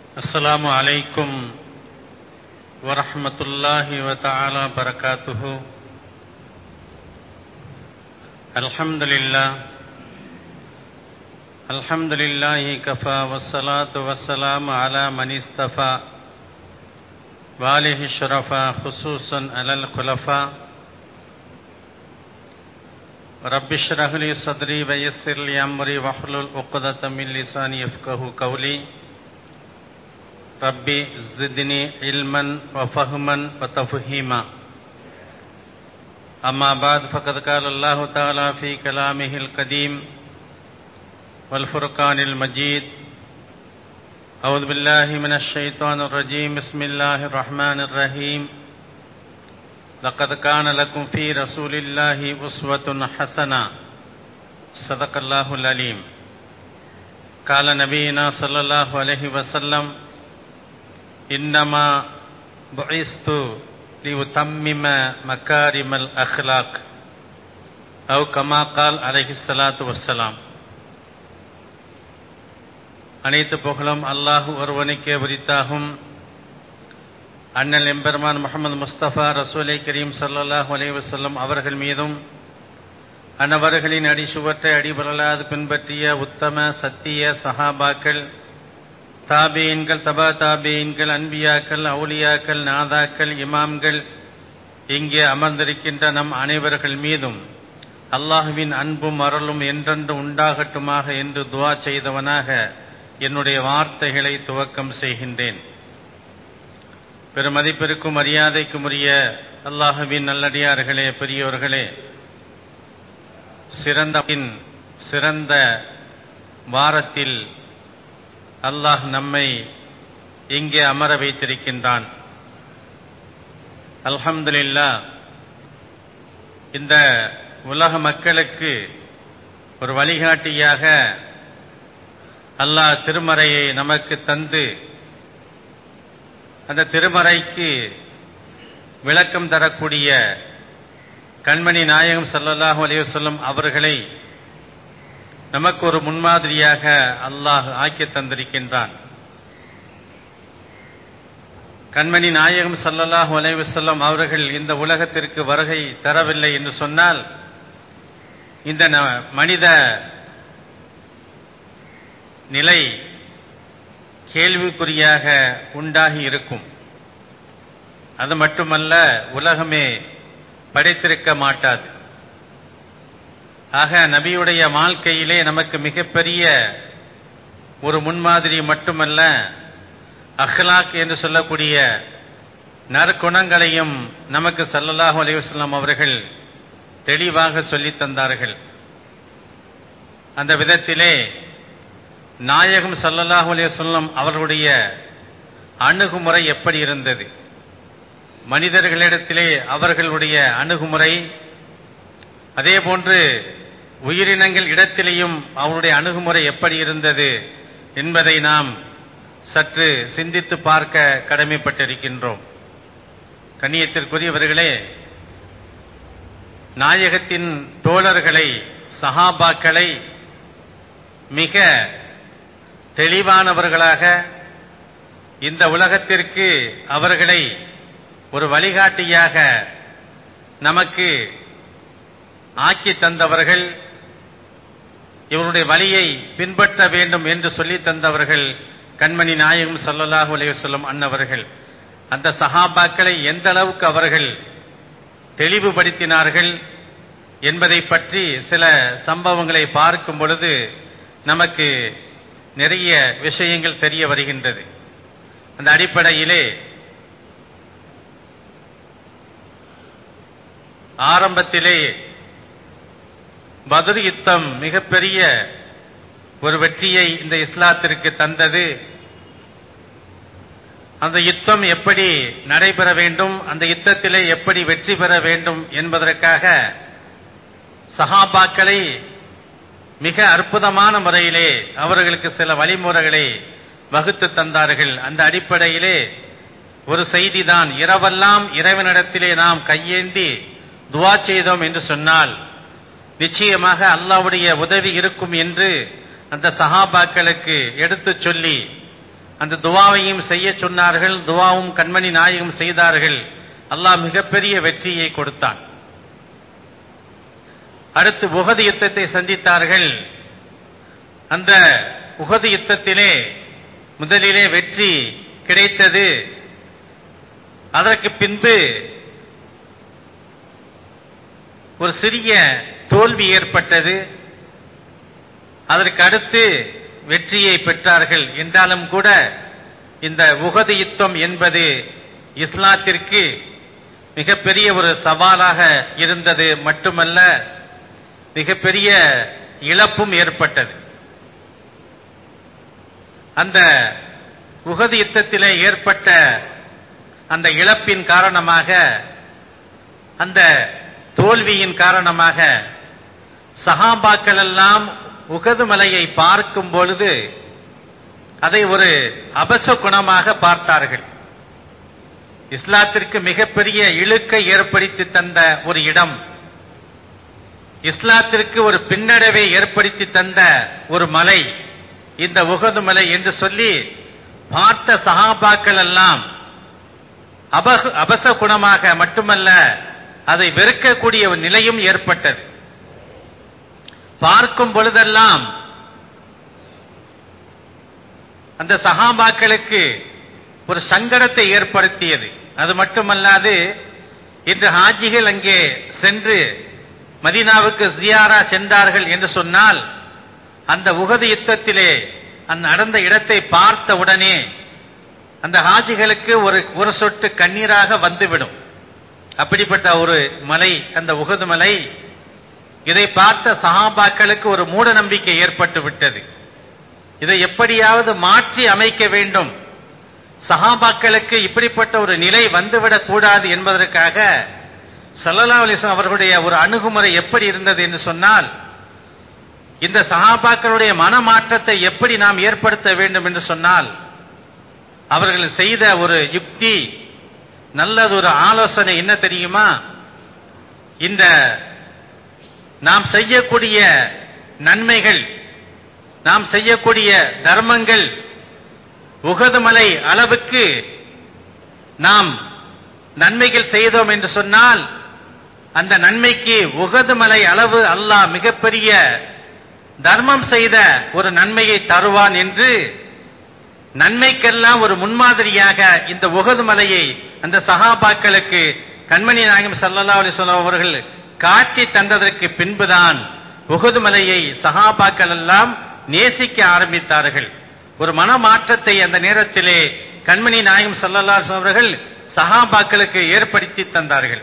السلام عليكم ورحمة الله وتعالى وبركاته الحمد لله الحمد لله كفى والصلاة والسلام على من استفى وآله الشرفاء خصوصا على الخلفاء رب اشرح لي صدري ويسر لي أمري واحلل عقدة من لساني يفقه قولي ربي زدني علما وفهما وتفهيما أما بعد فقد قال الله تعالى في كلامه القديم والفرقان المجيد أعوذ بالله من الشيطان الرجيم بسم الله الرحمن الرحيم لقد كان لكم في رسول الله أسوة حسنة صدق الله العليم قال نبينا صلى الله عليه وسلم إنما بعثت لأتمم مكارم الأخلاق أو كما قال عليه الصلاة والسلام அனைத்து புகழும் அல்லாஹ் ஒருவனுக்கே உரித்தாகும் அண்ணல் எம்பெருமான் முகமது முஸ்தபா ரசூலை கரீம் சல்லாஹூ அலைஹி வஸல்லம் அவர்கள் மீதும் அன்னவர்களின் அடி சுவற்றை அடிபரலாது பின்பற்றிய உத்தம சத்திய சஹாபாக்கள் தாபீன்கள் தபா தாபீன்கள் அன்பியாக்கள் அவுலியாக்கள் நாதாக்கள் இமாம்கள் இங்கே அமர்ந்திருக்கின்ற நம் அனைவர்கள் மீதும் அல்லாஹுவின் அன்பும் அருளும் என்றென்று உண்டாகட்டுமாக என்று துவா செய்தவனாக என்னுடைய வார்த்தைகளை துவக்கம் செய்கின்றேன் பெருமதிப்பிற்கும் மரியாதைக்கும் உரிய அல்லாஹுவின் நல்லடியார்களே பெரியோர்களே சிறந்த சிறந்த வாரத்தில் அல்லாஹ் நம்மை இங்கே அமர வைத்திருக்கின்றான் அல்ஹம்துலில்லா இந்த உலக மக்களுக்கு ஒரு வழிகாட்டியாக அல்லாஹ் திருமறையை நமக்கு தந்து அந்த திருமறைக்கு விளக்கம் தரக்கூடிய கண்மணி நாயகம் சல்லல்லாஹு அலையுசல்லம் அவர்களை நமக்கு ஒரு முன்மாதிரியாக அல்லாஹ் ஆக்கி தந்திருக்கின்றான் கண்மணி நாயகம் சல்லல்லாஹு அலைவசல்லம் அவர்கள் இந்த உலகத்திற்கு வருகை தரவில்லை என்று சொன்னால் இந்த மனித நிலை கேள்விக்குறியாக உண்டாகி இருக்கும் அது மட்டுமல்ல உலகமே படைத்திருக்க மாட்டாது ஆக நபியுடைய வாழ்க்கையிலே நமக்கு மிகப்பெரிய ஒரு முன்மாதிரி மட்டுமல்ல அஹ்லாக் என்று சொல்லக்கூடிய நற்குணங்களையும் நமக்கு சல்லல்லாஹு அலைவசல்லாம் அவர்கள் தெளிவாக சொல்லித் தந்தார்கள் அந்த விதத்திலே நாயகம் சல்லல்லாஹு அலைவசல்லம் அவர்களுடைய அணுகுமுறை எப்படி இருந்தது மனிதர்களிடத்திலே அவர்களுடைய அணுகுமுறை அதே போன்று உயிரினங்கள் இடத்திலேயும் அவருடைய அணுகுமுறை எப்படி இருந்தது என்பதை நாம் சற்று சிந்தித்து பார்க்க கடமைப்பட்டிருக்கின்றோம் கண்ணியத்திற்குரியவர்களே நாயகத்தின் தோழர்களை சஹாபாக்களை மிக தெளிவானவர்களாக இந்த உலகத்திற்கு அவர்களை ஒரு வழிகாட்டியாக நமக்கு ஆக்கி தந்தவர்கள் இவருடைய வழியை பின்பற்ற வேண்டும் என்று சொல்லி தந்தவர்கள் கண்மணி நாயகம் சல்லல்லாஹு அலைவசல்லம் அன்னவர்கள் அந்த சஹாபாக்களை எந்த அளவுக்கு அவர்கள் தெளிவுபடுத்தினார்கள் என்பதை பற்றி சில சம்பவங்களை பார்க்கும் பொழுது நமக்கு நிறைய விஷயங்கள் தெரிய வருகின்றது அந்த அடிப்படையிலே ஆரம்பத்திலே பதுர் யுத்தம் மிகப்பெரிய ஒரு வெற்றியை இந்த இஸ்லாத்திற்கு தந்தது அந்த யுத்தம் எப்படி நடைபெற வேண்டும் அந்த யுத்தத்திலே எப்படி வெற்றி பெற வேண்டும் என்பதற்காக சஹாபாக்களை மிக அற்புதமான முறையிலே அவர்களுக்கு சில வழிமுறைகளை வகுத்து தந்தார்கள் அந்த அடிப்படையிலே ஒரு செய்திதான் இரவெல்லாம் இறைவனிடத்திலே நாம் கையேந்தி துவா செய்தோம் என்று சொன்னால் நிச்சயமாக அல்லாவுடைய உதவி இருக்கும் என்று அந்த சஹாபாக்களுக்கு எடுத்துச் சொல்லி அந்த துவாவையும் செய்ய சொன்னார்கள் துவாவும் கண்மணி நாயகம் செய்தார்கள் அல்லாஹ் மிகப்பெரிய வெற்றியை கொடுத்தான் அடுத்து உகது யுத்தத்தை சந்தித்தார்கள் அந்த உகது யுத்தத்திலே முதலிலே வெற்றி கிடைத்தது அதற்கு பின்பு ஒரு சிறிய தோல்வி ஏற்பட்டது அதற்கு அடுத்து வெற்றியை பெற்றார்கள் என்றாலும் கூட இந்த உகது யுத்தம் என்பது இஸ்லாத்திற்கு மிகப்பெரிய ஒரு சவாலாக இருந்தது மட்டுமல்ல மிகப்பெரிய இழப்பும் ஏற்பட்டது அந்த உகது யுத்தத்திலே ஏற்பட்ட அந்த இழப்பின் காரணமாக அந்த தோல்வியின் காரணமாக சஹாபாக்கள் எல்லாம் உகது மலையை பார்க்கும் பொழுது அதை ஒரு அபச குணமாக பார்த்தார்கள் இஸ்லாத்திற்கு மிகப்பெரிய இழுக்கை ஏற்படுத்தி தந்த ஒரு இடம் இஸ்லாத்திற்கு ஒரு பின்னடைவை ஏற்படுத்தி தந்த ஒரு மலை இந்த உகது மலை என்று சொல்லி பார்த்த சஹாபாக்கள் எல்லாம் அபக அபச குணமாக மட்டுமல்ல அதை வெறுக்கக்கூடிய ஒரு நிலையும் ஏற்பட்டது பார்க்கும் பொழுதெல்லாம் அந்த சகாபாக்களுக்கு ஒரு சங்கடத்தை ஏற்படுத்தியது அது மட்டுமல்லாது இன்று ஹாஜிகள் அங்கே சென்று மதீனாவுக்கு ஜியாரா சென்றார்கள் என்று சொன்னால் அந்த உகது யுத்தத்திலே அந்த நடந்த இடத்தை பார்த்த உடனே அந்த ஹாஜிகளுக்கு ஒரு ஒரு சொட்டு கண்ணீராக வந்துவிடும் அப்படிப்பட்ட ஒரு மலை அந்த உகது மலை இதை பார்த்த சஹாபாக்களுக்கு ஒரு மூட நம்பிக்கை ஏற்பட்டு விட்டது இதை எப்படியாவது மாற்றி அமைக்க வேண்டும் சஹாபாக்களுக்கு இப்படிப்பட்ட ஒரு நிலை வந்துவிடக் கூடாது என்பதற்காக சல்லல்லா அலிஸ்லாம் அவர்களுடைய ஒரு அணுகுமுறை எப்படி இருந்தது என்று சொன்னால் இந்த சஹாபாக்களுடைய மனமாற்றத்தை எப்படி நாம் ஏற்படுத்த வேண்டும் என்று சொன்னால் அவர்கள் செய்த ஒரு யுக்தி நல்லது ஒரு ஆலோசனை என்ன தெரியுமா இந்த நாம் செய்யக்கூடிய நன்மைகள் நாம் செய்யக்கூடிய தர்மங்கள் உகதுமலை அளவுக்கு நாம் நன்மைகள் செய்தோம் என்று சொன்னால் அந்த நன்மைக்கு உகதுமலை அளவு அல்லாஹ் மிகப்பெரிய தர்மம் செய்த ஒரு நன்மையை தருவான் என்று நன்மைக்கெல்லாம் ஒரு முன்மாதிரியாக இந்த உகது மலையை அந்த சஹாபாக்களுக்கு கண்மணி நாயகம் சல்லல்லா அலிஸ்லாம் அவர்கள் காட்டி தந்ததற்கு பின்புதான் உகது மலையை சஹாபாக்கள் எல்லாம் நேசிக்க ஆரம்பித்தார்கள் ஒரு மனமாற்றத்தை அந்த நேரத்திலே கண்மணி நாயகம் சல்லல்லா அலிஸ்லாம் அவர்கள் சஹாபாக்களுக்கு ஏற்படுத்தி தந்தார்கள்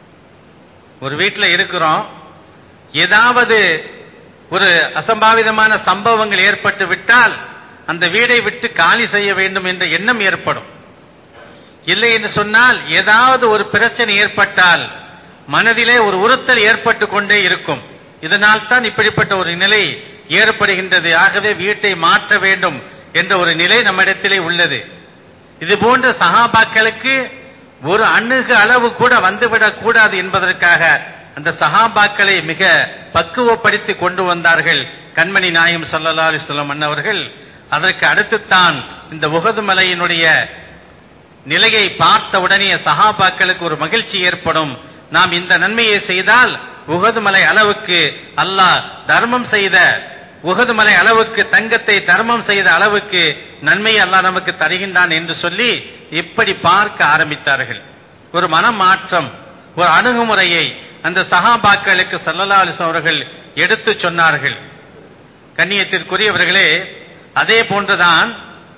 ஒரு வீட்டில் இருக்கிறோம் ஏதாவது ஒரு அசம்பாவிதமான சம்பவங்கள் ஏற்பட்டு விட்டால் அந்த வீடை விட்டு காலி செய்ய வேண்டும் என்ற எண்ணம் ஏற்படும் இல்லை என்று சொன்னால் ஏதாவது ஒரு பிரச்சனை ஏற்பட்டால் மனதிலே ஒரு உறுத்தல் ஏற்பட்டு கொண்டே இருக்கும் இதனால் தான் இப்படிப்பட்ட ஒரு நிலை ஏற்படுகின்றது ஆகவே வீட்டை மாற்ற வேண்டும் என்ற ஒரு நிலை நம்மிடத்திலே உள்ளது இது போன்ற சகாபாக்களுக்கு ஒரு அணுகு அளவு கூட வந்துவிடக் கூடாது என்பதற்காக அந்த சகாபாக்களை மிக பக்குவப்படுத்தி கொண்டு வந்தார்கள் கண்மணி நாயம் சல்லா அலிஸ்லாம் அண்ணவர்கள் அதற்கு அடுத்துத்தான் இந்த உகது மலையினுடைய நிலையை பார்த்த உடனே சஹாபாக்களுக்கு ஒரு மகிழ்ச்சி ஏற்படும் நாம் இந்த நன்மையை செய்தால் உகது மலை அளவுக்கு அல்லாஹ் தர்மம் செய்த உகது மலை அளவுக்கு தங்கத்தை தர்மம் செய்த அளவுக்கு நன்மையை அல்லாஹ் நமக்கு தருகின்றான் என்று சொல்லி இப்படி பார்க்க ஆரம்பித்தார்கள் ஒரு மனமாற்றம் ஒரு அணுகுமுறையை அந்த சஹாபாக்களுக்கு சல்லல்லா அலிஸ் அவர்கள் எடுத்து சொன்னார்கள் கண்ணியத்திற்குரியவர்களே அதே போன்றுதான்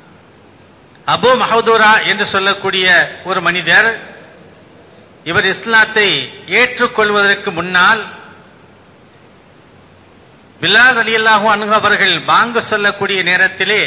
அபு மஹதூரா என்று சொல்லக்கூடிய ஒரு மனிதர் இவர் இஸ்லாத்தை ஏற்றுக்கொள்வதற்கு முன்னால் பிலால் அலி அல்லாஹூ அணுகு அவர்கள் பாங்கு சொல்லக்கூடிய நேரத்திலே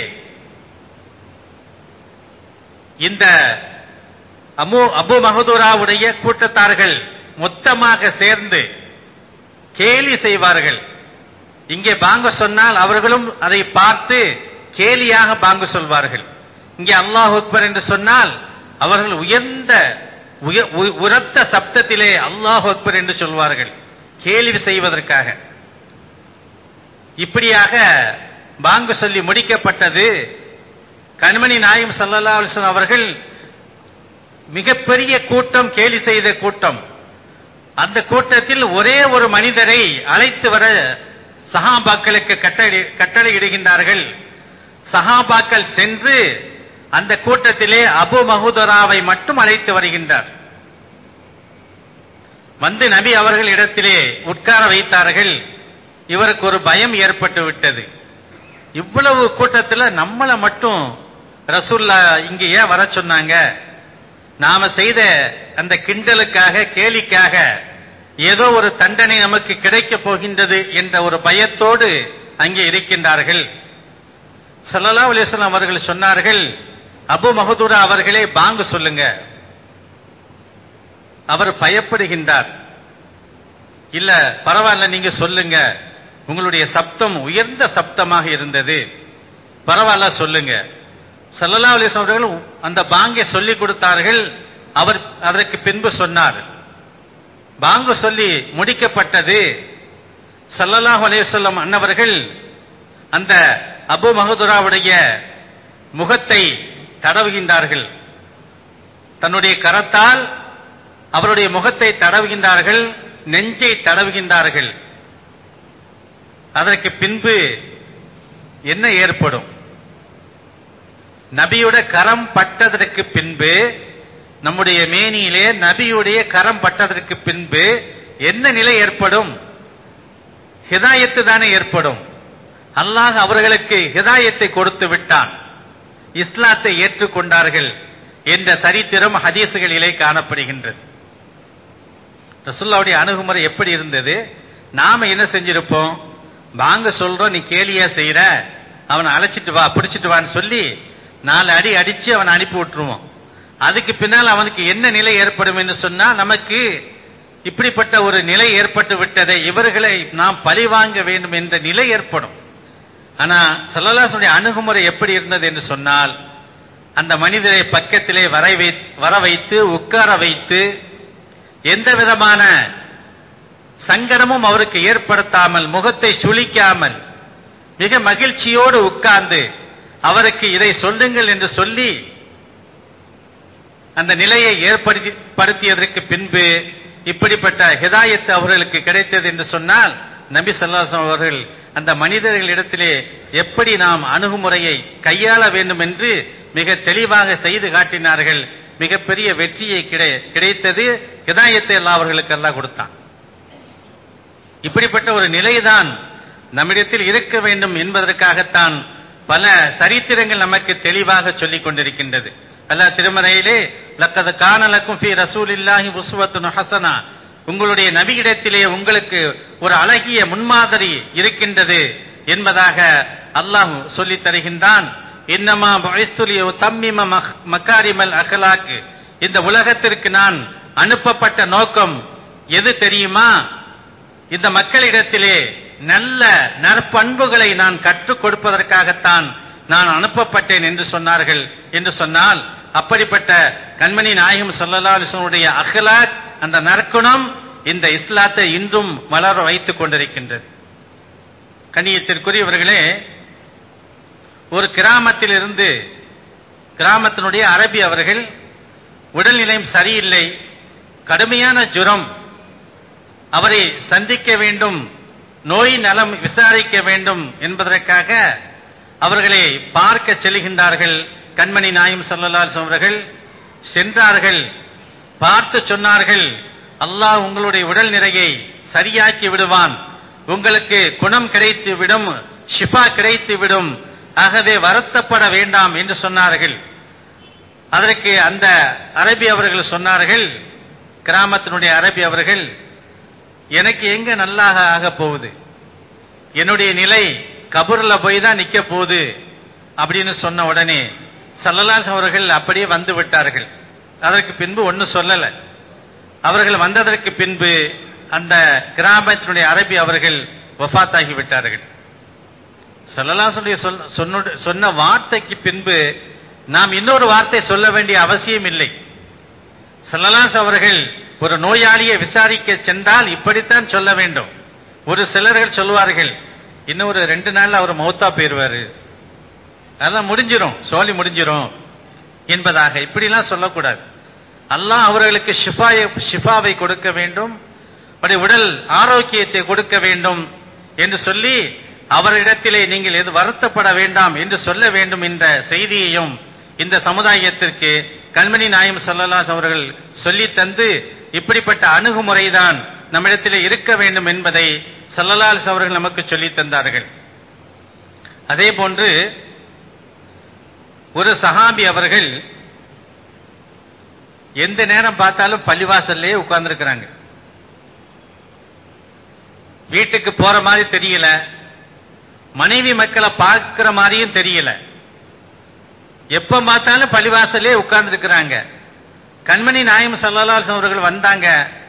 இந்த அமு அபு மஹதூராவுடைய கூட்டத்தார்கள் மொத்தமாக சேர்ந்து கேலி செய்வார்கள் இங்கே பாங்க சொன்னால் அவர்களும் அதை பார்த்து கேலியாக பாங்கு சொல்வார்கள் இங்கே அல்லாஹ் அக்பர் என்று சொன்னால் அவர்கள் உயர்ந்த உரத்த சப்தத்திலே அல்லாஹ் அக்பர் என்று சொல்வார்கள் கேலி செய்வதற்காக இப்படியாக பாங்கு சொல்லி முடிக்கப்பட்டது கண்மணி நாயம் சல்லல்லா அலிஸ்லாம் அவர்கள் மிகப்பெரிய கூட்டம் கேலி செய்த கூட்டம் அந்த கூட்டத்தில் ஒரே ஒரு மனிதரை அழைத்து வர சஹாபாக்களுக்கு கட்டளை கட்டளையிடுகின்றார்கள் சஹாபாக்கள் சென்று அந்த கூட்டத்திலே அபு மஹுதராவை மட்டும் அழைத்து வருகின்றார் வந்து நபி அவர்கள் இடத்திலே உட்கார வைத்தார்கள் இவருக்கு ஒரு பயம் ஏற்பட்டு விட்டது இவ்வளவு கூட்டத்தில் நம்மளை மட்டும் ரசூல்லா இங்க ஏன் வர சொன்னாங்க நாம செய்த அந்த கிண்டலுக்காக கேலிக்காக ஏதோ ஒரு தண்டனை நமக்கு கிடைக்கப் போகின்றது என்ற ஒரு பயத்தோடு அங்கே இருக்கின்றார்கள் சல்லல்லா அலிஸ்லாம் அவர்கள் சொன்னார்கள் அபு மஹதூரா அவர்களே பாங்கு சொல்லுங்க அவர் பயப்படுகின்றார் இல்ல பரவாயில்ல நீங்க சொல்லுங்க உங்களுடைய சப்தம் உயர்ந்த சப்தமாக இருந்தது பரவாயில்ல சொல்லுங்க சல்லல்லா அலிஸ்லாம் அவர்கள் அந்த பாங்கை சொல்லிக் கொடுத்தார்கள் அவர் அதற்கு பின்பு சொன்னார் பாங்கு சொல்லி முடிக்கப்பட்டது சல்லல்லாஹு அலையம் அன்னவர்கள் அந்த அபு மஹதுராவுடைய முகத்தை தடவுகின்றார்கள் தன்னுடைய கரத்தால் அவருடைய முகத்தை தடவுகின்றார்கள் நெஞ்சை தடவுகின்றார்கள் அதற்கு பின்பு என்ன ஏற்படும் நபியோட கரம் பட்டதற்கு பின்பு நம்முடைய மேனியிலே நபியுடைய கரம் பட்டதற்கு பின்பு என்ன நிலை ஏற்படும் ஹிதாயத்து தானே ஏற்படும் அல்லாஹ் அவர்களுக்கு ஹிதாயத்தை கொடுத்து விட்டான் இஸ்லாத்தை ஏற்றுக்கொண்டார்கள் என்ற சரித்திரம் ஹதீசுகளிலே காணப்படுகின்றது ரசுல்லாவுடைய அணுகுமுறை எப்படி இருந்தது நாம என்ன செஞ்சிருப்போம் வாங்க சொல்றோம் நீ கேலியா செய்யற அவனை அழைச்சிட்டு வா பிடிச்சிட்டு வான்னு சொல்லி நாலு அடி அடிச்சு அவனை அனுப்பி விட்டுருவோம் அதுக்கு பின்னால் அவனுக்கு என்ன நிலை ஏற்படும் என்று சொன்னா நமக்கு இப்படிப்பட்ட ஒரு நிலை ஏற்பட்டு விட்டதை இவர்களை நாம் பழி வாங்க வேண்டும் என்ற நிலை ஏற்படும் ஆனா சல்லல்லாசுடைய அணுகுமுறை எப்படி இருந்தது என்று சொன்னால் அந்த மனிதரை பக்கத்திலே வர வை வர வைத்து உட்கார வைத்து எந்த விதமான சங்கடமும் அவருக்கு ஏற்படுத்தாமல் முகத்தை சுளிக்காமல் மிக மகிழ்ச்சியோடு உட்கார்ந்து அவருக்கு இதை சொல்லுங்கள் என்று சொல்லி அந்த நிலையை ஏற்படுத்தியதற்கு பின்பு இப்படிப்பட்ட ஹிதாயத்து அவர்களுக்கு கிடைத்தது என்று சொன்னால் நபி சொல்லாசம் அவர்கள் அந்த மனிதர்களிடத்திலே எப்படி நாம் அணுகுமுறையை கையாள வேண்டும் என்று மிக தெளிவாக செய்து காட்டினார்கள் மிகப்பெரிய வெற்றியை கிடைத்தது ஹிதாயத்தை எல்லாம் அவர்களுக்கு எல்லாம் கொடுத்தான் இப்படிப்பட்ட ஒரு நிலைதான் நம்மிடத்தில் இருக்க வேண்டும் என்பதற்காகத்தான் பல சரித்திரங்கள் நமக்கு தெளிவாக சொல்லிக் கொண்டிருக்கின்றது அல்லாஹ் திருமறையிலே லக்கது காணலக்கும் ஃபி ரசூலில்லாஹி உஸ்வத்துன் ஹசனா உங்களுடைய நபியிடத்திலே உங்களுக்கு ஒரு அழகிய முன்மாதிரி இருக்கின்றது என்பதாக அல்லாஹ் சொல்லித் தருகின்றான் இன்னமா பைஸ்துலியோ தம்மிம மக்காரிமல் அகலாக்கு இந்த உலகத்திற்கு நான் அனுப்பப்பட்ட நோக்கம் எது தெரியுமா இந்த மக்களிடத்திலே நல்ல நற்பண்புகளை நான் கற்றுக் கொடுப்பதற்காகத்தான் நான் அனுப்பப்பட்டேன் என்று சொன்னார்கள் என்று சொன்னால் அப்படிப்பட்ட கண்மணி நாயகம் சல்லல்லா அலிஸ்வனுடைய அஹ்லாக் அந்த நற்குணம் இந்த இஸ்லாத்தை இன்றும் வளர வைத்துக் கொண்டிருக்கின்றது கண்ணியத்திற்குரியவர்களே ஒரு கிராமத்திலிருந்து கிராமத்தினுடைய அரபி அவர்கள் உடல்நிலையும் சரியில்லை கடுமையான ஜுரம் அவரை சந்திக்க வேண்டும் நோய் நலம் விசாரிக்க வேண்டும் என்பதற்காக அவர்களை பார்க்க செல்கின்றார்கள் கண்மணி நாயும் சல்லல்லாஸ் அவர்கள் சென்றார்கள் பார்த்து சொன்னார்கள் அல்லாஹ் உங்களுடைய உடல் நிறையை சரியாக்கி விடுவான் உங்களுக்கு குணம் கிடைத்து விடும் ஷிஃபா கிடைத்து விடும் ஆகவே வருத்தப்பட வேண்டாம் என்று சொன்னார்கள் அதற்கு அந்த அரபி அவர்கள் சொன்னார்கள் கிராமத்தினுடைய அரபி அவர்கள் எனக்கு எங்க நல்லாக ஆக போகுது என்னுடைய நிலை கபூர்ல போய் தான் நிக்க போகுது அப்படின்னு சொன்ன உடனே சல்லலாஸ் அவர்கள் அப்படியே வந்து விட்டார்கள் அதற்கு பின்பு ஒன்னும் சொல்லல அவர்கள் வந்ததற்கு பின்பு அந்த கிராமத்தினுடைய அரபி அவர்கள் வஃத்தாகி விட்டார்கள் சல்லலாசுடைய சொன்ன வார்த்தைக்கு பின்பு நாம் இன்னொரு வார்த்தை சொல்ல வேண்டிய அவசியம் இல்லை சல்லலாஸ் அவர்கள் ஒரு நோயாளியை விசாரிக்க சென்றால் இப்படித்தான் சொல்ல வேண்டும் ஒரு சிலர்கள் சொல்வார்கள் இன்னும் ஒரு ரெண்டு நாள்ல அவர் மௌத்தா போயிருவாரு அதெல்லாம் முடிஞ்சிரும் சோழி முடிஞ்சிரும் என்பதாக இப்படிலாம் சொல்லக்கூடாது அல்லாஹ் அவர்களுக்கு ஷிஃபாயை ஷிஃபாவை கொடுக்க வேண்டும் அப்படி உடல் ஆரோக்கியத்தை கொடுக்க வேண்டும் என்று சொல்லி அவரிடத்திலே நீங்கள் எது வருத்தப்பட வேண்டாம் என்று சொல்ல வேண்டும் என்ற செய்தியையும் இந்த சமுதாயத்திற்கு கண்மணி நாயம் சொல்லலாஸ் அவர்கள் சொல்லி தந்து இப்படிப்பட்ட அணுகுமுறைதான் நம்மிடத்திலே இருக்க வேண்டும் என்பதை சல்லலாஸ் அவர்கள் நமக்கு சொல்லித் தந்தார்கள் அதே போன்று ஒரு சஹாபி அவர்கள் எந்த நேரம் பார்த்தாலும் பள்ளிவாசல்லே உட்கார்ந்துருக்கிறாங்க வீட்டுக்கு போற மாதிரி தெரியல மனைவி மக்களை பார்க்கிற மாதிரியும் தெரியல எப்ப பார்த்தாலும் பள்ளிவாசல்லே உட்கார்ந்து இருக்கிறாங்க கண்மணி நாயம் சல்லல்லாஸ் அவர்கள் வந்தாங்க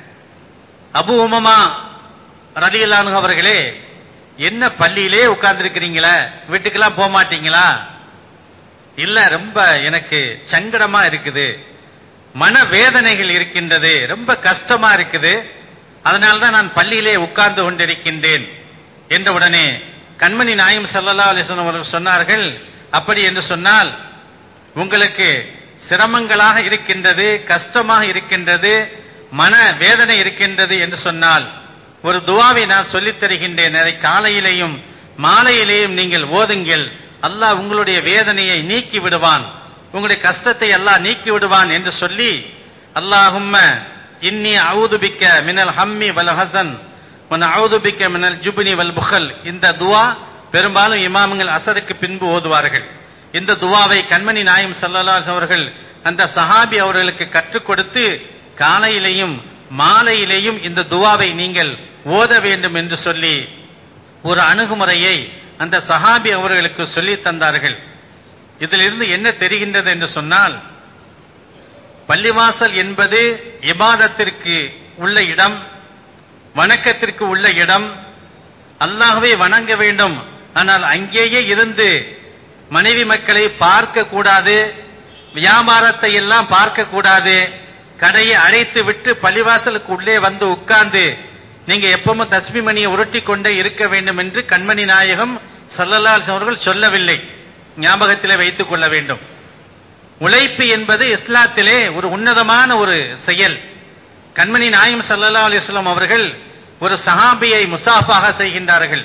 அபு உமமா ரலியல்லானு அவர்களே என்ன பள்ளியிலே உட்கார்ந்து இருக்கிறீங்களா வீட்டுக்கெல்லாம் போக மாட்டீங்களா இல்ல ரொம்ப எனக்கு சங்கடமா இருக்குது மன வேதனைகள் இருக்கின்றது ரொம்ப கஷ்டமா இருக்குது அதனால்தான் நான் பள்ளியிலே உட்கார்ந்து கொண்டிருக்கின்றேன் என்ற உடனே கண்மணி நாயம் சல்லல்லா அலிஸ்லாம் அவர்கள் சொன்னார்கள் அப்படி என்று சொன்னால் உங்களுக்கு சிரமங்களாக இருக்கின்றது கஷ்டமாக இருக்கின்றது மன வேதனை இருக்கின்றது என்று சொன்னால் ஒரு துவாவை நான் சொல்லித் தருகின்றேன் அதை காலையிலேயும் மாலையிலேயும் நீங்கள் ஓதுங்கள் அல்லாஹ் உங்களுடைய வேதனையை நீக்கி விடுவான் உங்களுடைய கஷ்டத்தை அல்லாஹ் நீக்கி விடுவான் என்று சொல்லி அல்லாஹும்ம இன்னி அவுதுபிக்க மினல் ஹம்மி வல் ஹசன் உன் அவுதுபிக்க மினல் ஜுபினி வல் புகல் இந்த துவா பெரும்பாலும் இமாமுங்கள் அசருக்கு பின்பு ஓதுவார்கள் இந்த துவாவை கண்மணி நாயம் சல்லல்லாஸ் அவர்கள் அந்த சஹாபி அவர்களுக்கு கற்றுக் கொடுத்து காலையிலேயும் மாலையிலேயும் இந்த துவாவை நீங்கள் ஓத வேண்டும் என்று சொல்லி ஒரு அணுகுமுறையை அந்த சஹாபி அவர்களுக்கு சொல்லி தந்தார்கள் இதிலிருந்து என்ன தெரிகின்றது என்று சொன்னால் பள்ளிவாசல் என்பது இபாதத்திற்கு உள்ள இடம் வணக்கத்திற்கு உள்ள இடம் அல்லாஹ்வை வணங்க வேண்டும் ஆனால் அங்கேயே இருந்து மனைவி மக்களை பார்க்க கூடாது வியாபாரத்தை எல்லாம் பார்க்க கூடாது கடையை அடைத்து விட்டு பள்ளிவாசலுக்கு உள்ளே வந்து உட்கார்ந்து நீங்க எப்பவும் தஸ்மி மணியை உருட்டி கொண்டே இருக்க வேண்டும் என்று கண்மணி நாயகம் சல்லல்லால் அவர்கள் சொல்லவில்லை ஞாபகத்திலே வைத்துக் கொள்ள வேண்டும் உழைப்பு என்பது இஸ்லாத்திலே ஒரு உன்னதமான ஒரு செயல் கண்மணி நாயம் சல்லல்லா அலிஸ்லாம் அவர்கள் ஒரு சஹாபியை முசாஃபாக செய்கின்றார்கள்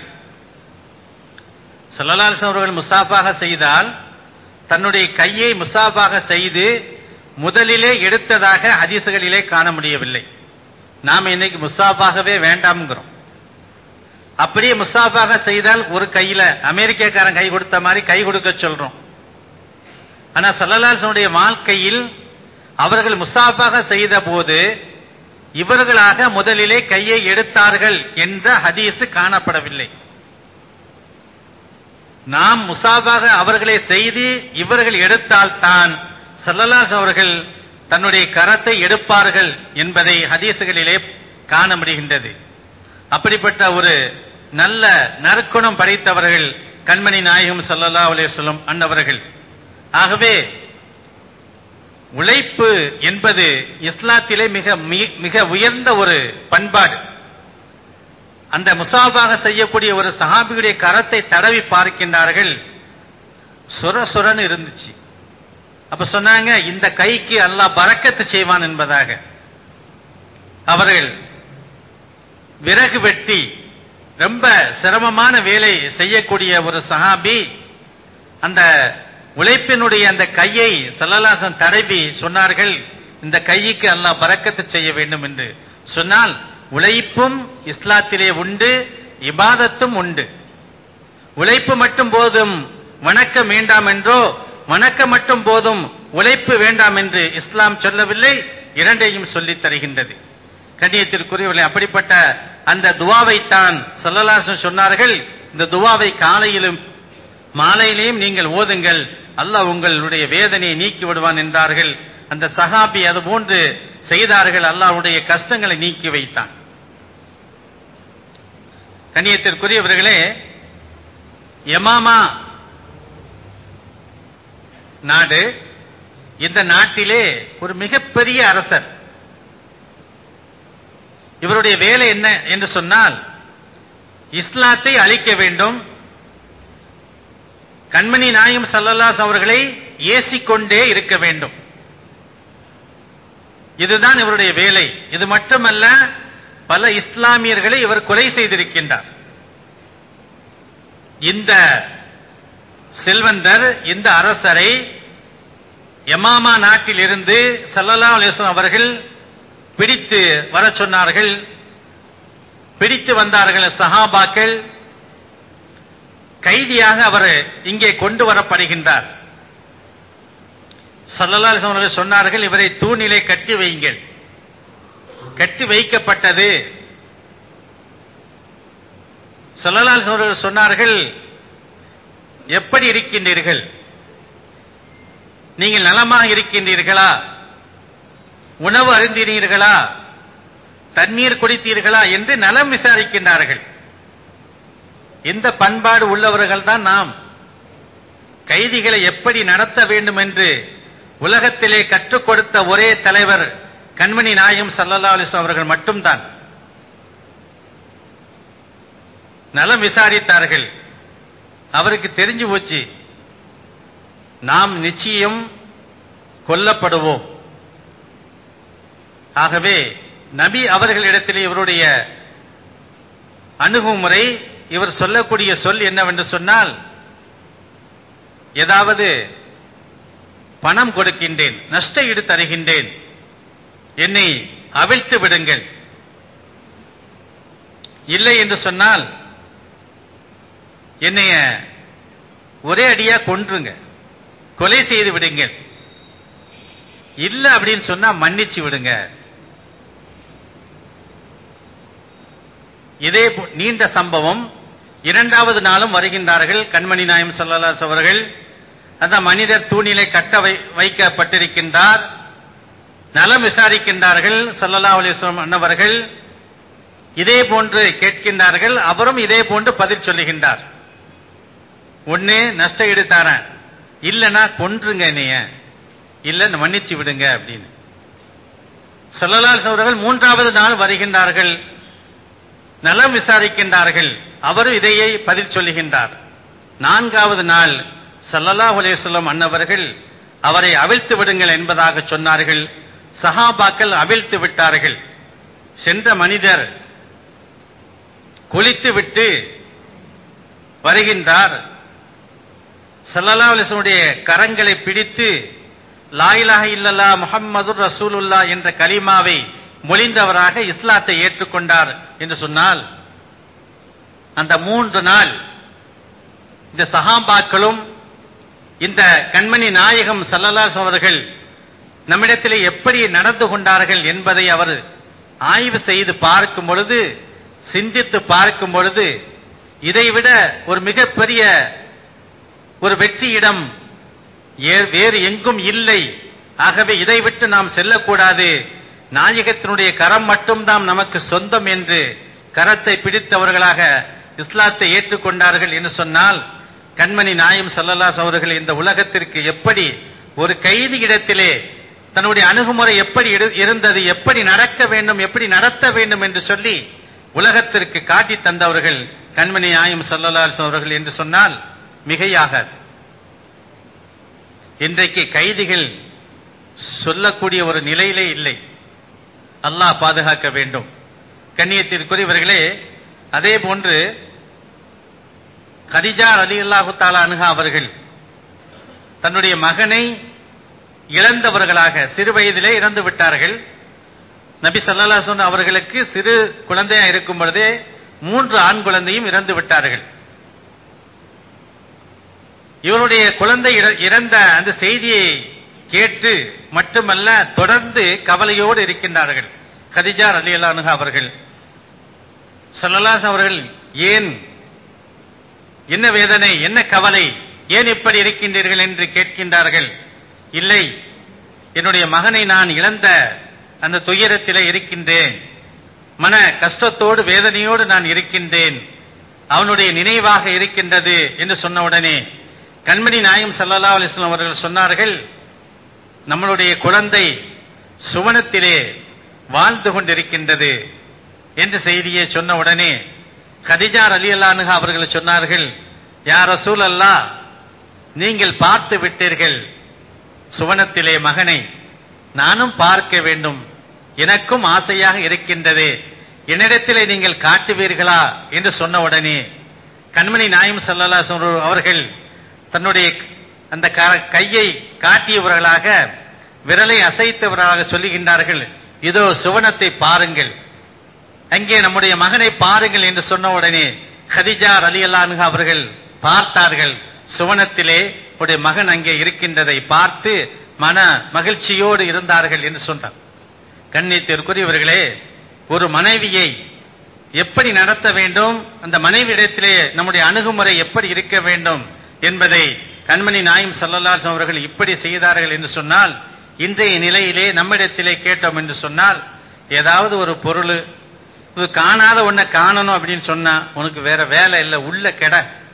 சல்லல்லா அலிஸ்லாம் அவர்கள் முசாஃபாக செய்தால் தன்னுடைய கையை முசாஃபாக செய்து முதலிலே எடுத்ததாக ஹதீசுகளிலே காண முடியவில்லை நாம இன்னைக்கு முசாஃபாகவே வேண்டாம்ங்கிறோம் அப்படியே முசாஃபாக செய்தால் ஒரு கையில அமெரிக்காக்காரன் கை கொடுத்த மாதிரி கை கொடுக்க சொல்றோம் ஆனா சல்லல்லாசனுடைய வாழ்க்கையில் அவர்கள் முசாஃபாக செய்த போது இவர்களாக முதலிலே கையை எடுத்தார்கள் என்ற ஹதீஸ் காணப்படவில்லை நாம் முசாஃபாக அவர்களை செய்து இவர்கள் எடுத்தால்தான் சல்லல்லாஸ் அவர்கள் தன்னுடைய கரத்தை எடுப்பார்கள் என்பதை ஹதீசுகளிலே காண முடிகின்றது அப்படிப்பட்ட ஒரு நல்ல நற்குணம் படைத்தவர்கள் கண்மணி நாயகம் சல்லல்லா அலேஸ்வலம் அன்னவர்கள் ஆகவே உழைப்பு என்பது இஸ்லாத்திலே மிக மிக உயர்ந்த ஒரு பண்பாடு அந்த முசாபாக செய்யக்கூடிய ஒரு சஹாபியுடைய கரத்தை தடவி பார்க்கின்றார்கள் சுர சுரன்னு இருந்துச்சு அப்ப சொன்னாங்க இந்த கைக்கு அல்லாஹ் பறக்கத்து செய்வான் என்பதாக அவர்கள் விறகு வெட்டி ரொம்ப சிரமமான வேலை செய்யக்கூடிய ஒரு சஹாபி அந்த உழைப்பினுடைய அந்த கையை சல்லலாசன் தடவி சொன்னார்கள் இந்த கைக்கு அல்லாஹ் பறக்கத்து செய்ய வேண்டும் என்று சொன்னால் உழைப்பும் இஸ்லாத்திலே உண்டு இபாதத்தும் உண்டு உழைப்பு மட்டும் போதும் வணக்கம் வேண்டாம் என்றோ வணக்கம் மட்டும் போதும் உழைப்பு வேண்டாம் என்று இஸ்லாம் சொல்லவில்லை இரண்டையும் சொல்லித் தருகின்றது கண்ணியத்திற்குரியவர்களே அப்படிப்பட்ட அந்த துவாவைத்தான் சல்லலாசன் சொன்னார்கள் இந்த துவாவை காலையிலும் மாலையிலேயும் நீங்கள் ஓதுங்கள் அல்லாஹ் உங்களுடைய வேதனையை நீக்கி விடுவான் என்றார்கள் அந்த சஹாபி அது போன்று செய்தார்கள் அல்லாஹ்வுடைய கஷ்டங்களை நீக்கி வைத்தான் கண்ணியத்திற்குரியவர்களே யமாமா நாடு இந்த நாட்டிலே ஒரு மிகப்பெரிய அரசர் இவருடைய வேலை என்ன என்று சொன்னால் இஸ்லாத்தை அழிக்க வேண்டும் கண்மணி நாயம் சல்லல்லாஸ் அவர்களை ஏசிக்கொண்டே இருக்க வேண்டும் இதுதான் இவருடைய வேலை இது மட்டுமல்ல பல இஸ்லாமியர்களை இவர் கொலை செய்திருக்கின்றார் இந்த செல்வந்தர் இந்த அரசரை யமாமா நாட்டில் இருந்து சல்லல்லா அலிஸ்லாம் அவர்கள் பிடித்து வர சொன்னார்கள் பிடித்து வந்தார்கள் சஹாபாக்கள் கைதியாக அவர் இங்கே கொண்டு வரப்படுகின்றார் சல்லல்லா அலிஸ்லாம் அவர்கள் சொன்னார்கள் இவரை தூணிலே கட்டி வையுங்கள் கட்டி வைக்கப்பட்டது சல்லல்லா அலிஸ்லாம் அவர்கள் சொன்னார்கள் எப்படி இருக்கின்றீர்கள் நீங்கள் நலமாக இருக்கின்றீர்களா உணவு அருந்தினீர்களா தண்ணீர் குடித்தீர்களா என்று நலம் விசாரிக்கின்றார்கள் இந்த பண்பாடு உள்ளவர்கள் தான் நாம் கைதிகளை எப்படி நடத்த வேண்டும் என்று உலகத்திலே கற்றுக் கொடுத்த ஒரே தலைவர் கண்மணி நாயகம் சல்லல்லா அலிஸ்லாம் அவர்கள் மட்டும்தான் நலம் விசாரித்தார்கள் அவருக்கு தெரிஞ்சு போச்சு நாம் நிச்சயம் கொல்லப்படுவோம் ஆகவே நபி அவர்களிடத்திலே இவருடைய அணுகுமுறை இவர் சொல்லக்கூடிய சொல் என்னவென்று சொன்னால் ஏதாவது பணம் கொடுக்கின்றேன் நஷ்ட ஈடு தருகின்றேன் என்னை அவிழ்த்து விடுங்கள் இல்லை என்று சொன்னால் என்னைய ஒரே அடியா கொன்றுங்க கொலை செய்து விடுங்கள் இல்ல அப்படின்னு சொன்னா மன்னிச்சு விடுங்க இதே போ- நீண்ட சம்பவம் இரண்டாவது நாளும் வருகின்றார்கள் கண்மணி நாயம் சல்லல்லாஸ் அவர்கள் அந்த மனிதர் தூணிலே கட்ட வை- வைக்கப்பட்டிருக்கின்றார் நலம் விசாரிக்கின்றார்கள் சல்லல்லா அலிஸ்லாம் அன்னவர்கள் இதே போன்று கேட்கின்றார்கள் அவரும் இதே போன்று பதில் சொல்லுகின்றார் ஒண்ணு நஷ்ட ஈடு தரேன் இல்லனா கொன்றுங்க என்னைய இல்ல மன்னிச்சு விடுங்க அப்படின்னு சல்லல்லாஹு அவர்கள் மூன்றாவது நாள் வருகின்றார்கள் நலம் விசாரிக்கின்றார்கள் அவரும் இதையே பதில் சொல்லுகின்றார் நான்காவது நாள் ஸல்லல்லாஹு அலைஹி வஸல்லம் அன்னவர்கள் அவரை அவிழ்த்து விடுங்கள் என்பதாக சொன்னார்கள் சஹாபாக்கள் அவிழ்த்து விட்டார்கள் சென்ற மனிதர் குளித்து விட்டு வருகின்றார் ஸல்லல்லாஹு அலைஹி வஸல்லுடைய கரங்களை பிடித்து லா இலாஹ இல்லல்லா முஹம்மதுர் ரசூலுல்லா என்ற கலிமாவை மொழிந்தவராக இஸ்லாத்தை ஏற்றுக்கொண்டார் என்று சொன்னால் அந்த மூன்று நாள் இந்த சஹாபாக்களும் இந்த கண்மணி நாயகம் சல்லல்லாஹு அவர்கள் நம்மிடத்திலே எப்படி நடந்து கொண்டார்கள் என்பதை அவர் ஆய்வு செய்து பார்க்கும் பொழுது சிந்தித்து பார்க்கும் பொழுது இதைவிட ஒரு மிகப்பெரிய ஒரு வெற்றியிடம் ஏ- வேறு எங்கும் இல்லை ஆகவே இதை விட்டு நாம் செல்லக்கூடாது நாயகத்தினுடைய கரம் மட்டும்தான் நமக்கு சொந்தம் என்று கரத்தை பிடித்தவர்களாக இஸ்லாத்தை ஏற்றுக்கொண்டார்கள் என்று சொன்னால் கண்மணி நாயம் சல்லல்லாஸ் அவர்கள் இந்த உலகத்திற்கு எப்படி ஒரு கைதி இடத்திலே தன்னுடைய அணுகுமுறை எப்படி இரு- இருந்தது எப்படி நடக்க வேண்டும் எப்படி நடத்த வேண்டும் என்று சொல்லி உலகத்திற்கு காட்டி தந்தவர்கள் கண்மணி நாயம் சல்லல்லாஸ் அவர்கள் என்று சொன்னால் மிகையாகாது இன்றைக்கு கைதிகள் சொல்லக்கூடிய ஒரு நிலையிலே இல்லை அல்லாஹ் பாதுகாக்க வேண்டும் கண்ணியத்திற்குரியவர்களே அதே போன்று கதிஜா அலி அல்லாஹு தாலா அனுகா அவர்கள் தன்னுடைய மகனை இழந்தவர்களாக சிறு வயதிலே இறந்து விட்டார்கள் நபி ஸல்லல்லாஹு அவர்களுக்கு சிறு குழந்தையா இருக்கும் பொழுதே மூன்று ஆண் குழந்தையும் இறந்து விட்டார்கள் இவருடைய குழந்தை இற- இறந்த அந்த செய்தியை கேட்டு மட்டுமல்ல தொடர்ந்து கவலையோடு இருக்கின்றார்கள் கதிஜா அலி அல்லானுகா அவர்கள் ஸல்லல்லாஹு அவர்கள் ஏன் என்ன வேதனை என்ன கவலை ஏன் இப்படி இருக்கின்றீர்கள் என்று கேட்கின்றார்கள் இல்லை என்னுடைய மகனை நான் இழந்த அந்த துயரத்திலே இருக்கின்றேன் மன கஷ்டத்தோடு வேதனையோடு நான் இருக்கின்றேன் அவனுடைய நினைவாக இருக்கின்றது என்று சொன்ன உடனே கண்மணி நாயம் ஸல்லல்லாஹு அலைஹி வஸல்லம் அவர்கள் சொன்னார்கள் நம்மளுடைய குழந்தை சுவனத்திலே வாழ்ந்து கொண்டிருக்கின்றது என்ற செய்தியை சொன்ன உடனே கதிஜா அலி அல்லானுகா அவர்கள் சொன்னார்கள் யார் ரசூல் அல்லா நீங்கள் பார்த்து விட்டீர்கள் சுவனத்திலே மகனை நானும் பார்க்க வேண்டும் எனக்கும் ஆசையாக இருக்கின்றது என்னிடத்திலே நீங்கள் காட்டுவீர்களா என்று சொன்ன உடனே கண்மணி நாயம் சல்லல்லா அவர்கள் தன்னுடைய அந்த க- கையை காட்டியவர்களாக விரலை அசைத்தவர்களாக சொல்லுகின்றார்கள் இதோ சுவனத்தை பாருங்கள் அங்கே நம்முடைய மகனை பாருங்கள் என்று சொன்ன உடனே ஹதிஜா அலி அவர்கள் பார்த்தார்கள் சுவனத்திலே உடைய மகன் அங்கே இருக்கின்றதை பார்த்து மன மகிழ்ச்சியோடு இருந்தார்கள் என்று சொன்னார் கண்ணியத்திற்குரியவர்களே ஒரு மனைவியை எப்படி நடத்த வேண்டும் அந்த மனைவியிடத்திலே நம்முடைய அணுகுமுறை எப்படி இருக்க வேண்டும் என்பதை கண்மணி நாயும் சல்லல்லாஸ் அவர்கள் இப்படி செய்தார்கள் என்று சொன்னால் இன்றைய நிலையிலே நம்மிடத்திலே கேட்டோம் என்று சொன்னால் ஏதாவது ஒரு பொருள் இது காணாத ஒன்றை காணணும் அப்படின்னு சொன்னா உனக்கு வேற வேலை இல்லை உள்ள கெட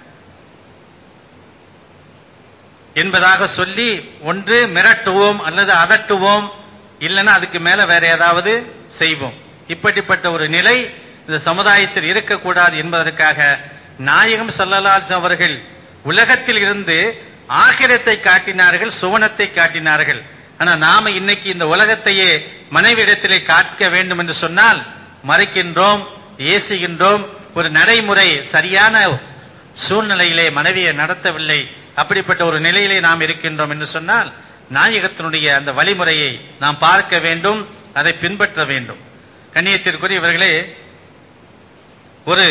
என்பதாக சொல்லி ஒன்று மிரட்டுவோம் அல்லது அதட்டுவோம் இல்லைன்னா அதுக்கு மேல வேற ஏதாவது செய்வோம் இப்படிப்பட்ட ஒரு நிலை இந்த சமுதாயத்தில் இருக்கக்கூடாது என்பதற்காக நாயகம் சல்லல்லாஹு அவர்கள் உலகத்தில் இருந்து ஆகிரத்தை காட்டினார்கள் சுவனத்தை காட்டினார்கள் ஆனா நாம இன்னைக்கு இந்த உலகத்தையே மனைவியிடத்திலே காட்க வேண்டும் என்று சொன்னால் மறைக்கின்றோம் ஏசுகின்றோம் ஒரு நடைமுறை சரியான சூழ்நிலையிலே மனைவியை நடத்தவில்லை அப்படிப்பட்ட ஒரு நிலையிலே நாம் இருக்கின்றோம் என்று சொன்னால் நாயகத்தினுடைய அந்த வழிமுறையை நாம் பார்க்க வேண்டும் அதை பின்பற்ற வேண்டும் கண்ணியத்திற்குரியவர்களே ஒரு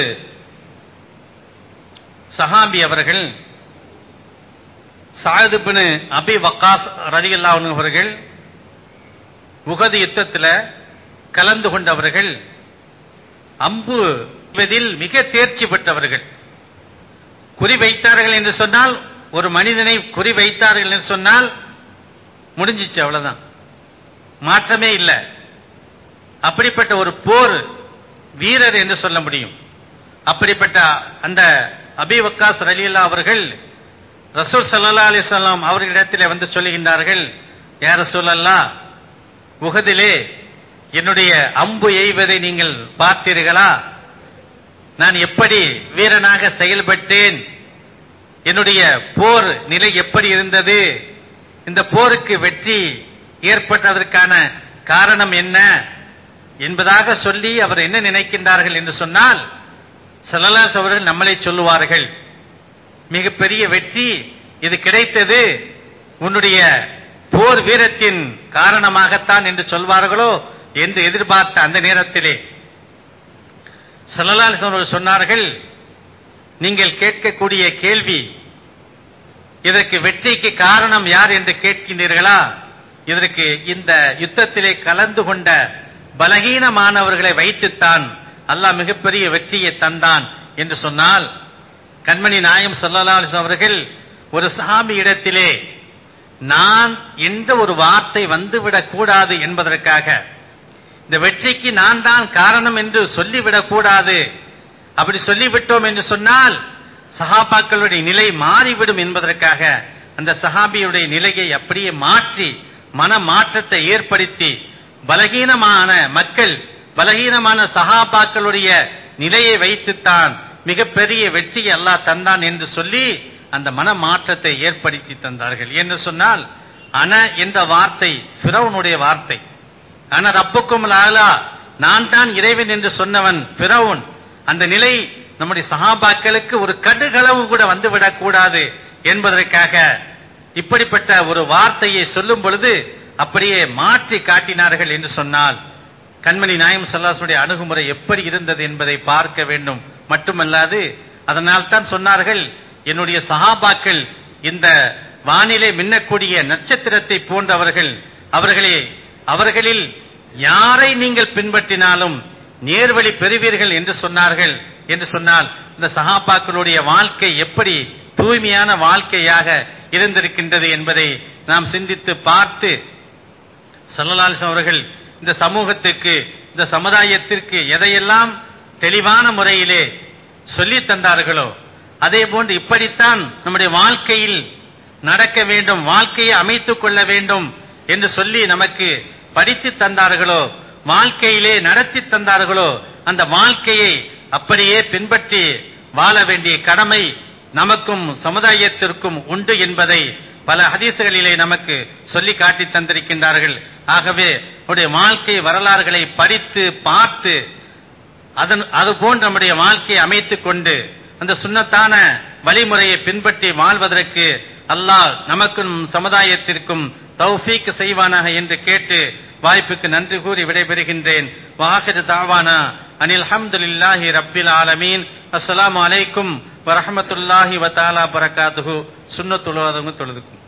சஹாபி அவர்கள் சாயதுபின் அபி வக்காஸ் ரலியல்லா அவர்கள் உகது யுத்தத்தில் கலந்து கொண்டவர்கள் அம்பு எய்வதில் மிக தேர்ச்சி பெற்றவர்கள் குறி வைத்தார்கள் என்று சொன்னால் ஒரு மனிதனை குறி வைத்தார்கள் என்று சொன்னால் முடிஞ்சிச்சு அவ்வளவுதான் மாற்றமே இல்லை அப்படிப்பட்ட ஒரு போர் வீரர் என்று சொல்ல முடியும் அப்படிப்பட்ட அந்த அபி வக்காஸ் ரலியல்லா அவர்கள் ரசூல் சல்லா அலிஸ்லாம் அவர்களிடத்திலே வந்து சொல்லுகின்றார்கள் யார் ரசூல் அல்லா உகதிலே என்னுடைய அம்பு எய்வதை நீங்கள் பார்த்தீர்களா நான் எப்படி வீரனாக செயல்பட்டேன் என்னுடைய போர் நிலை எப்படி இருந்தது இந்த போருக்கு வெற்றி ஏற்பட்டதற்கான காரணம் என்ன என்பதாக சொல்லி அவர் என்ன நினைக்கின்றார்கள் என்று சொன்னால் சல்லல்லாஸ் அவர்கள் நம்மளை சொல்லுவார்கள் மிகப்பெரிய வெற்றி இது கிடைத்தது உன்னுடைய போர் வீரத்தின் காரணமாகத்தான் என்று சொல்வார்களோ என்று எதிர்பார்த்த அந்த நேரத்திலே சல்லல்லாஸ் அவர்கள் சொன்னார்கள் நீங்கள் கேட்கக்கூடிய கேள்வி இதற்கு வெற்றிக்கு காரணம் யார் என்று கேட்கின்றீர்களா இதற்கு இந்த யுத்தத்திலே கலந்து கொண்ட பலகீனமானவர்களை வைத்துத்தான் அல்லாஹ் மிகப்பெரிய வெற்றியை தந்தான் என்று சொன்னால் கண்மணி நாயம் சல்லல்லா அலிஸ்லாம் அவர்கள் ஒரு சாமி இடத்திலே நான் என்ற ஒரு வார்த்தை வந்துவிடக் கூடாது என்பதற்காக இந்த வெற்றிக்கு நான் தான் காரணம் என்று சொல்லிவிடக் கூடாது அப்படி சொல்லிவிட்டோம் என்று சொன்னால் சஹாபாக்களுடைய நிலை மாறிவிடும் என்பதற்காக அந்த சஹாபியுடைய நிலையை அப்படியே மாற்றி மன மாற்றத்தை ஏற்படுத்தி பலகீனமான மக்கள் பலகீனமான சஹாபாக்களுடைய நிலையை வைத்துத்தான் மிகப்பெரிய வெற்றியை அல்லாஹ் தந்தான் என்று சொல்லி அந்த மன மாற்றத்தை ஏற்படுத்தி தந்தார்கள் என்று சொன்னால் அன என்ற வார்த்தை பிறவனுடைய வார்த்தை ஆனா ரப்புக்கும் லாலா நான் தான் இறைவன் என்று சொன்னவன் பிறவுன் அந்த நிலை நம்முடைய சகாபாக்களுக்கு ஒரு கடுகளவு கூட வந்துவிடக் கூடாது என்பதற்காக இப்படிப்பட்ட ஒரு வார்த்தையை சொல்லும் பொழுது அப்படியே மாற்றி காட்டினார்கள் என்று சொன்னால் கண்மணி நாயம் சல்லாசுடைய அணுகுமுறை எப்படி இருந்தது என்பதை பார்க்க வேண்டும் மட்டுமல்லாது அதனால் தான் சொன்னார்கள் என்னுடைய சகாபாக்கள் இந்த வானிலை மின்னக்கூடிய நட்சத்திரத்தை போன்றவர்கள் அவர்களே அவர்களில் யாரை நீங்கள் பின்பற்றினாலும் நேர்வழி பெறுவீர்கள் என்று சொன்னார்கள் என்று சொன்னால் இந்த சகாபாக்களுடைய வாழ்க்கை எப்படி தூய்மையான வாழ்க்கையாக இருந்திருக்கின்றது என்பதை நாம் சிந்தித்து பார்த்து சல்லலாலிசம் அவர்கள் இந்த சமூகத்திற்கு இந்த சமுதாயத்திற்கு எதையெல்லாம் தெளிவான முறையிலே சொல்லி தந்தார்களோ அதே போன்று இப்படித்தான் நம்முடைய வாழ்க்கையில் நடக்க வேண்டும் வாழ்க்கையை அமைத்துக் கொள்ள வேண்டும் என்று சொல்லி நமக்கு படித்து தந்தார்களோ வாழ்க்கையிலே நடத்தி தந்தார்களோ அந்த வாழ்க்கையை அப்படியே பின்பற்றி வாழ வேண்டிய கடமை நமக்கும் சமுதாயத்திற்கும் உண்டு என்பதை பல ஹதீசுகளிலே நமக்கு சொல்லி காட்டி தந்திருக்கின்றார்கள் ஆகவே நம்முடைய வாழ்க்கை வரலாறுகளை படித்து பார்த்து அதன் அது போன்று நம்முடைய வாழ்க்கையை அமைத்துக் கொண்டு அந்த சுன்னத்தான வழிமுறையை பின்பற்றி வாழ்வதற்கு அல்லாஹ் நமக்கும் சமுதாயத்திற்கும் தௌஃபீக் செய்வானாக என்று கேட்டு வாய்ப்புக்கு நன்றி கூறி விடைபெறுகின்றேன் வாஹிர் தாவானா அனில் ஹம்துலில்லாஹி ரப்பில் ஆலமீன் அஸ்ஸலாமு அலைக்கும் வரஹ்மத்துல்லாஹி வ தஆலா பரகாத்துஹு சுன்னத்துலவாதங்க தொழுதுக்கும்